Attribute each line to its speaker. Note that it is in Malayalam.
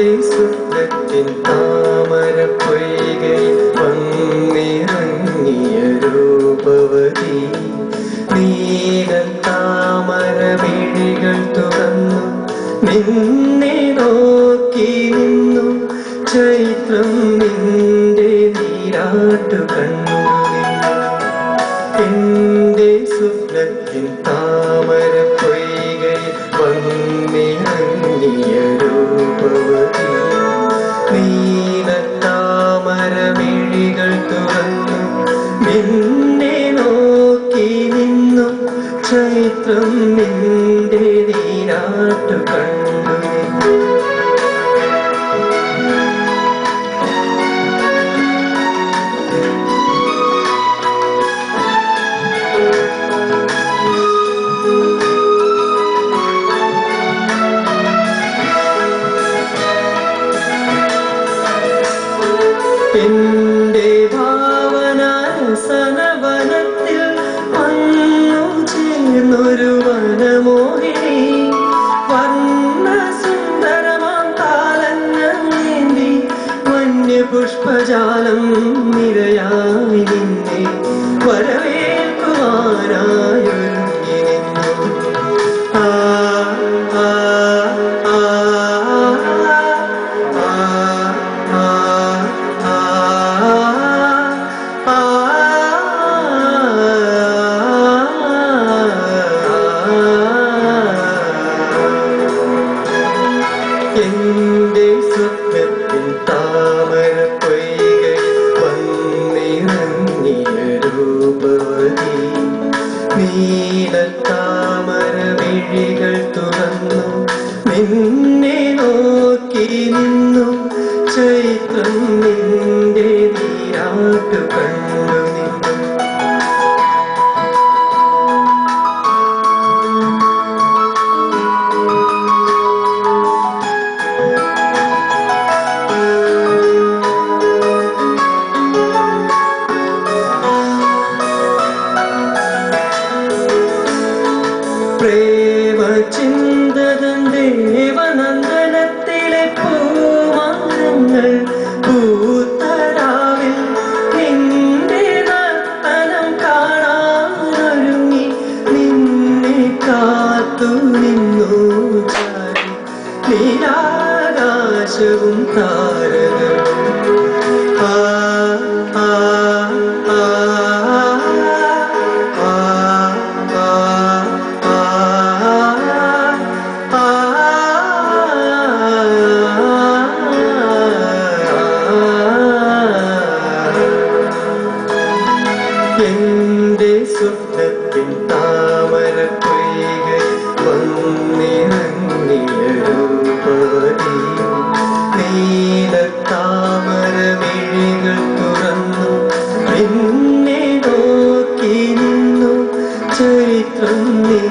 Speaker 1: എന്റെ സ്വപ്നത്തിൻ താമര പൊയ്കയിൽ വന്നിറങ്ങിയ രൂപവതി നീല താമര മിഴികൾ തുറന്നു നിന്നെ നോക്കി നിന്നു ചൈത്രം നിന്റെ നീരാട്ടു കണ്ടു നിന്നു എന്റെ സ്വപ്നത്തിൻ താമര പൊയ്കയിൽ വന്നിറങ്ങിയ രൂപവതി നീല താമര മിഴികൾ തുറന്നു നിന്നെ നോക്കി നിന്നു ചൈത്രം നിന്റെ നീരാട്ടു കണ്ടു നിന്നു എന്റെ ഭാവനാസനവനത്തിൽ വന്നു ചേർന്നൊരു വനമോഹിനി വർണ്ണ സുന്ദരമാം കാലങ്ങേന്തി വന്യപുഷ്പജാലം നിരയായി നിന്നെ വരവേൽക്കുവാനായൊരുങ്ങി നിന്നു ആ ആ ആ ആ ആ എന്റെ സ്വപ്നത്തിൻ താമര പൊയ്കയിൽ വന്നിറങ്ങിയ രൂപവതി നീല താമര വിഴികൾ തുറന്നു നിന്നെ നോക്കി നിന്നു ചൈത്രം നിന്റെ നീരാട്ടു കണ്ടു നിന്നു പ്രേമ ചിന്തതൻ ദേവനന്ദനത്തിലെ പൂമാനങ്ങൾ പൂത്തരാവിൽ നിന്റെ നർത്തനം കാണാനൊരുങ്ങി നിന്നെ കാത്തു നിന്നു ചാരി നീരാകാശവും താരകളും ആ ആ ആ ആ ആ എന്റെ സ്വപ്നത്തിൻ താമര പൊയ്കയിൽ വന്നിറങ്ങിയ രൂപവതി നീല താമര മിഴികൾ തുറന്നു നിന്നെ നോക്കി നിന്നു ചരിത്രം നീ